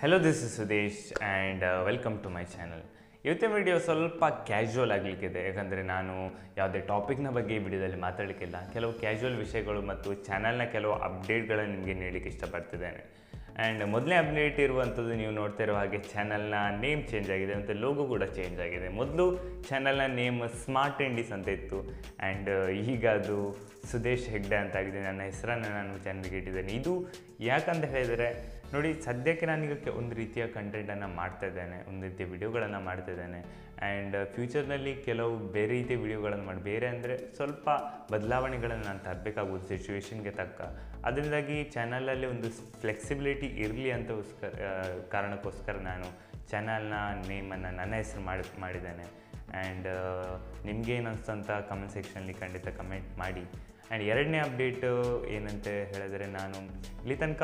hello this is Sudesh and welcome to my channel ಇವತ್ತಿನ video ಸ್ವಲ್ಪ casual ಆಗಲಿಕ್ಕಿದೆ ಯಾಕಂದರೆ ನಾನು ಯಾವುದೇ ಟಾಪಿಕ್ನ ಬಗ್ಗೆ ಈ ವಿಡಿಯೋದಲ್ಲಿ ಮಾತಾಡಲಿಕ್ಕಿಲ್ಲ ಕೆಲವು ಕ್ಯಾಶುವಲ್ ವಿಷಯಗಳು ಮತ್ತು ಚಾನಲ್ನ ಕೆಲವು ಅಪ್ಡೇಟ್ಗಳನ್ನು ನಿಮಗೆ ನೀಡಲಿಕ್ಕೆ ಇಷ್ಟಪಡ್ತಿದ್ದೇನೆ ಆ್ಯಂಡ್ ಮೊದಲನೇ ಅಪ್ಡೇಟ್ ಇರುವಂಥದ್ದು ನೀವು ನೋಡ್ತಾ ಇರೋ ಹಾಗೆ ಚಾನಲ್ನ ನೇಮ್ ಚೇಂಜ್ ಆಗಿದೆ ಮತ್ತು ಲೋಗೋ ಕೂಡ ಚೇಂಜ್ ಆಗಿದೆ ಮೊದಲು ಚಾನಲ್ನ ನೇಮ್ ಸ್ಮಾರ್ಟ್ ಇಂಡೀಸ್ ಅಂತ ಇತ್ತು ಆ್ಯಂಡ್ ಈಗ ಅದು ಸುದೇಶ್ ಹೆಗ್ಡೆ ಅಂತ ಆಗಿದೆ ನನ್ನ ಹೆಸರನ್ನು ನಾನು ಚಾನಲ್ಗೆ ಇಟ್ಟಿದ್ದೇನೆ ಇದು ಯಾಕಂತ ಹೇಳಿದರೆ ನೋಡಿ ಸದ್ಯಕ್ಕೆ ನಾನೀಗ ಕೆ- ಒಂದು ರೀತಿಯ ಕಂಟೆಂಟನ್ನು ಮಾಡ್ತಾ ಇದ್ದೇನೆ ಒಂದು ರೀತಿಯ ವಿಡಿಯೋಗಳನ್ನು ಮಾಡ್ತಾ ಇದ್ದೇನೆ ಆ್ಯಂಡ್ ಫ್ಯೂಚರ್ನಲ್ಲಿ ಕೆಲವು ಬೇರೆ ರೀತಿಯ ವಿಡಿಯೋಗಳನ್ನು ಮಾಡಿ ಬೇರೆ ಅಂದರೆ ಸ್ವಲ್ಪ ಬದಲಾವಣೆಗಳನ್ನು ನಾನು ತರಬೇಕಾಗ್ಬೋದು ಸಿಚುವೇಶನ್ಗೆ ತಕ್ಕ ಅದರಿಂದಾಗಿ ಚಾನಲಲ್ಲಿ ಒಂದು ಫ್ಲೆಕ್ಸಿಬಿಲಿಟಿ ಇರಲಿ ಅಂತ ಕಾರಣಕ್ಕೋಸ್ಕರ ನಾನು ಚಾನಲ್ನ ನೇಮನ್ನು ನನ್ನ ಹೆಸರು ಮಾಡಿ ಮಾಡಿದ್ದೇನೆ ಆ್ಯಂಡ್ ನಿಮಗೇನು ಅನಿಸ್ತಂತ ಕಮೆಂಟ್ ಸೆಕ್ಷನಲ್ಲಿ ಖಂಡಿತ ಕಮೆಂಟ್ ಮಾಡಿ ಆ್ಯಂಡ್ ಎರಡನೇ ಅಪ್ಡೇಟು ಏನಂತ ಹೇಳಿದರೆ ನಾನು ಇಲ್ಲಿ ತನಕ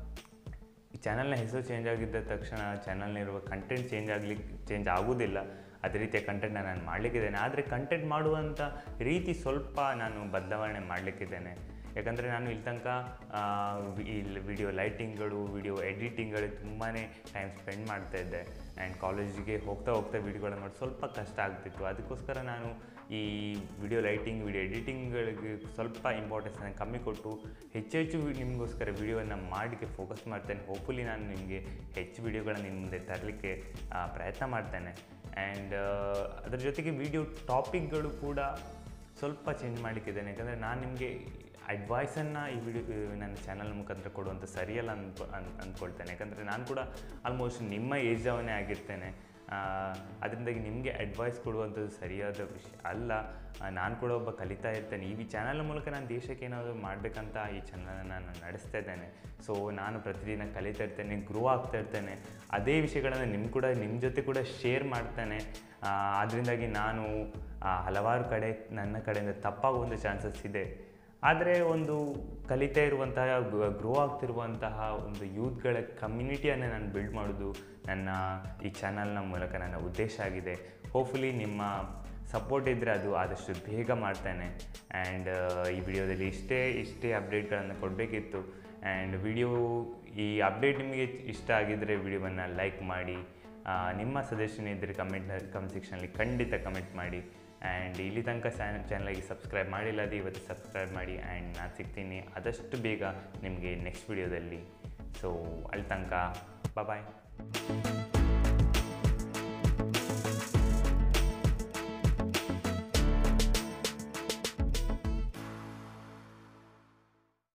ಈ ಚಾನಲ್ನ ಹೆಸರು ಚೇಂಜ್ ಆಗಿದ್ದ ತಕ್ಷಣ ಚಾನಲ್ನಿರುವ ಕಂಟೆಂಟ್ ಚೇಂಜ್ ಆಗಲಿಕ್ಕೆ ಚೇಂಜ್ ಆಗೋದಿಲ್ಲ ಅದೇ ರೀತಿಯ ಕಂಟೆಂಟ್ನ ನಾನು ಮಾಡಲಿಕ್ಕಿದ್ದೇನೆ ಆದರೆ ಕಂಟೆಂಟ್ ಮಾಡುವಂಥ ರೀತಿ ಸ್ವಲ್ಪ ನಾನು ಬದಲಾವಣೆ ಮಾಡಲಿಕ್ಕಿದ್ದೇನೆ ಯಾಕಂದರೆ ನಾನು ಇಲ್ಲಿ ತನಕ ಆ, ವಿ- ಇಲ್ಲಿ ವಿಡಿಯೋ ಲೈಟಿಂಗ್ಗಳು ವಿಡಿಯೋ ಎಡಿಟಿಂಗ್ಗಳು ತುಂಬಾ ಟೈಮ್ ಸ್ಪೆಂಡ್ ಮಾಡ್ತಾ ಇದ್ದೆ ಆ್ಯಂಡ್ ಕಾಲೇಜಿಗೆ ಹೋಗ್ತಾ ಹೋಗ್ತಾ ವಿಡಿಯೋಗಳನ್ನು ಮಾಡಿ ಸ್ವಲ್ಪ ಕಷ್ಟ ಆಗ್ತಿತ್ತು ಅದಕ್ಕೋಸ್ಕರ ನಾನು ಈ ವಿಡಿಯೋ ಲೈಟಿಂಗ್ ವಿಡಿಯೋ ಎಡಿಟಿಂಗ್ಗಳಿಗೆ ಸ್ವಲ್ಪ ಇಂಪಾರ್ಟೆನ್ಸನ್ನು ಕಮ್ಮಿ ಕೊಟ್ಟು ಹೆಚ್ಚು ಹೆಚ್ಚು ವಿ- ನಿಮಗೋಸ್ಕರ ವಿಡಿಯೋವನ್ನು ಮಾಡಲಿಕ್ಕೆ ಫೋಕಸ್ ಮಾಡ್ತೇನೆ ಹೋಪ್ಫುಲಿ ನಾನು ನಿಮಗೆ ಹೆಚ್ಚು ವಿಡಿಯೋಗಳನ್ನು ನಿಮ್ಮ ಮುಂದೆ ತರಲಿಕ್ಕೆ ಪ್ರಯತ್ನ ಮಾಡ್ತೇನೆ ಆ್ಯಂಡ್ ಅದ್ರ ಜೊತೆಗೆ ವಿಡಿಯೋ ಟಾಪಿಕ್ಗಳು ಕೂಡ ಸ್ವಲ್ಪ ಚೇಂಜ್ ಮಾಡಲಿಕ್ಕಿದ್ದೇನೆ ಯಾಕಂದರೆ ನಾನು ನಿಮಗೆ ಅಡ್ವೈಸನ್ನು ಈ ವಿಡಿಯೋ ನನ್ನ ಚಾನಲ್ ಮುಖಾಂತರ ಕೊಡುವಂಥ ಸರಿಯಲ್ಲ ಅನ್ಕೊ ಅನ್ ಅಂದ್ಕೊಳ್ತೇನೆ ಯಾಕಂದರೆ ನಾನು ಕೂಡ ಆಲ್ಮೋಸ್ಟ್ ನಿಮ್ಮ ಏಜವನೇ ಆಗಿರ್ತೇನೆ ಅದರಿಂದಾಗಿ ನಿಮಗೆ ಅಡ್ವೈಸ್ ಕೊಡುವಂಥದ್ದು ಸರಿಯಾದ ವಿಷಯ ಅಲ್ಲ ಆ, ನಾನು ಕೂಡ ಒಬ್ಬ ಕಲಿತಾ ಇರ್ತೇನೆ ಈ ಚಾನಲ್ ಮೂಲಕ ನಾನು ದೇಶಕ್ಕೆ ಏನಾದರೂ ಮಾಡಬೇಕಂತ ಈ ಚಾನಲನ್ನು ನಾನು ನಡೆಸ್ತಾ ಇದ್ದೇನೆ ಸೊ ನಾನು ಪ್ರತಿದಿನ ಕಲಿತಾ ಇರ್ತೇನೆ ಗ್ರೋ ಆಗ್ತಾ ಇರ್ತೇನೆ ಅದೇ ವಿಷಯಗಳನ್ನು ನಿಮ್ಮ ಕೂಡ ನಿಮ್ಮ ಜೊತೆ ಕೂಡ ಶೇರ್ ಮಾಡ್ತೇನೆ ಆ, ಅದರಿಂದಾಗಿ ನಾನು ಆ, ಹಲವಾರು ಕಡೆ ನನ್ನ ಕಡೆಯಿಂದ ತಪ್ಪಾಗುವಂಥ ಚಾನ್ಸಸ್ ಇದೆ ಆದರೆ ಒಂದು ಕಲಿತಾ ಇರುವಂತಹ ಗ್ರೋ ಆಗ್ತಿರುವಂತಹ ಒಂದು ಯೂತ್ಗಳ ಕಮ್ಯುನಿಟಿಯನ್ನು ನಾನು ಬಿಲ್ಡ್ ಮಾಡೋದು ನನ್ನ ಈ ಚಾನಲ್ನ ಮೂಲಕ ನನ್ನ ಉದ್ದೇಶ ಆಗಿದೆ ಹೋಪ್ಫುಲಿ ನಿಮ್ಮ ಸಪೋರ್ಟ್ ಇದ್ದರೆ ಅದು ಆದಷ್ಟು ಬೇಗ ಮಾಡ್ತೇನೆ ಆ್ಯಂಡ್ ಈ ವಿಡಿಯೋದಲ್ಲಿ ಇಷ್ಟೇ ಇಷ್ಟೇ ಅಪ್ಡೇಟ್ಗಳನ್ನು ಕೊಡಬೇಕಿತ್ತು ಆ್ಯಂಡ್ ವಿಡಿಯೋ ಈ ಅಪ್ಡೇಟ್ ನಿಮಗೆ ಇಷ್ಟ ಆಗಿದ್ದರೆ ವಿಡಿಯೋವನ್ನು ಲೈಕ್ ಮಾಡಿ ಆ, ನಿಮ್ಮ ಸಜೆಷನ್ ಇದ್ದರೆ ಕಮೆಂಟ್ ಕಮೆಂಟ್ ಸೆಕ್ಷನಲ್ಲಿ ಖಂಡಿತ ಕಮೆಂಟ್ ಮಾಡಿ ಆ್ಯಂಡ್ ಇಲ್ಲಿ ತನಕ ಚಾನಲ್ಗೆ ಸಬ್ಸ್ಕ್ರೈಬ್ ಮಾಡಿಲ್ಲ ಅದು ಇವತ್ತು ಸಬ್ಸ್ಕ್ರೈಬ್ ಮಾಡಿ ಆ್ಯಂಡ್ ನಾನು ಸಿಗ್ತೀನಿ ಆದಷ್ಟು ಬೇಗ ನಿಮಗೆ ನೆಕ್ಸ್ಟ್ ವಿಡಿಯೋದಲ್ಲಿ ಸೊ ಅಲ್ಲಿ ತನಕ ಬಾಯ್